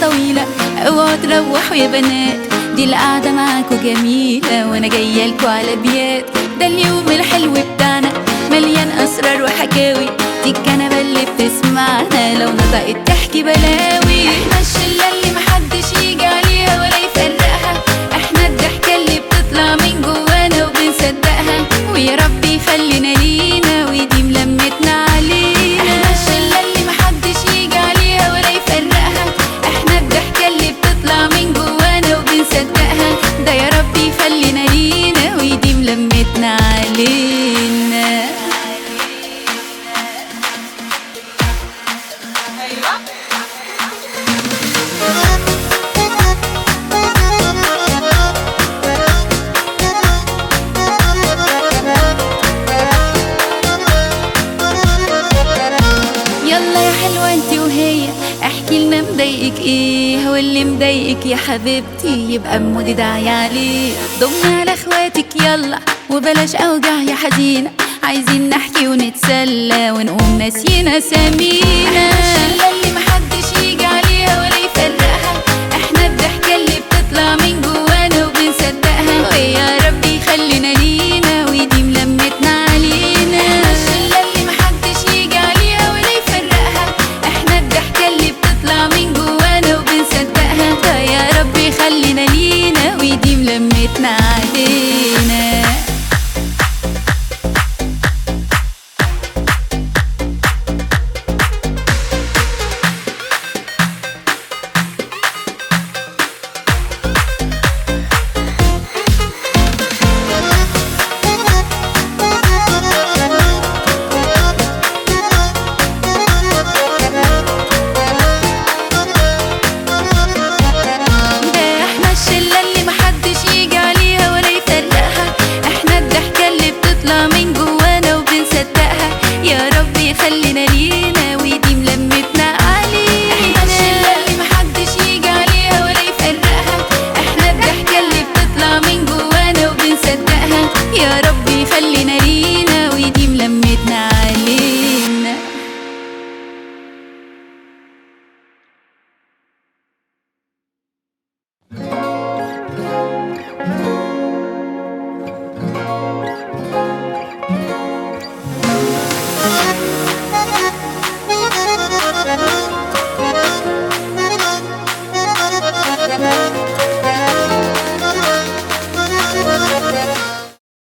طويلة اوعوا تروحوا يا بنات دي القعدة معاكوا جميلة وانا جاية لكوا على بيات ده اليوم الحلو بتاعنا مليان اسرار وحكاوي دي الكنبة اللي بتسمعنا لو نطقت تحكي بلاوي احنا الشلة اللي محدش يجي عليها ولا يفرقها احنا الضحكة اللي بتطلع من جوانا وبنصدقها ويا رب يخلينا لينا ويديم لمتنا علينا احنا الشلة اللي محدش يجي عليها ولا يفرقها احنا الضحكة اللي بتطلع من جوانا وبنصدقها ده يا رب يخلينا لينا ويديم لمتنا علينا يلا يا حلوة انتي وهي احكي لنا مضايقك ايه واللي مضايقك يا حبيبتي يبقى مودي داعي عليه ضمنا على اخواتك يلا وبلاش اوجع يا حزينة عايزين نحكي ونتسلى ونقوم ناسيين اسامينا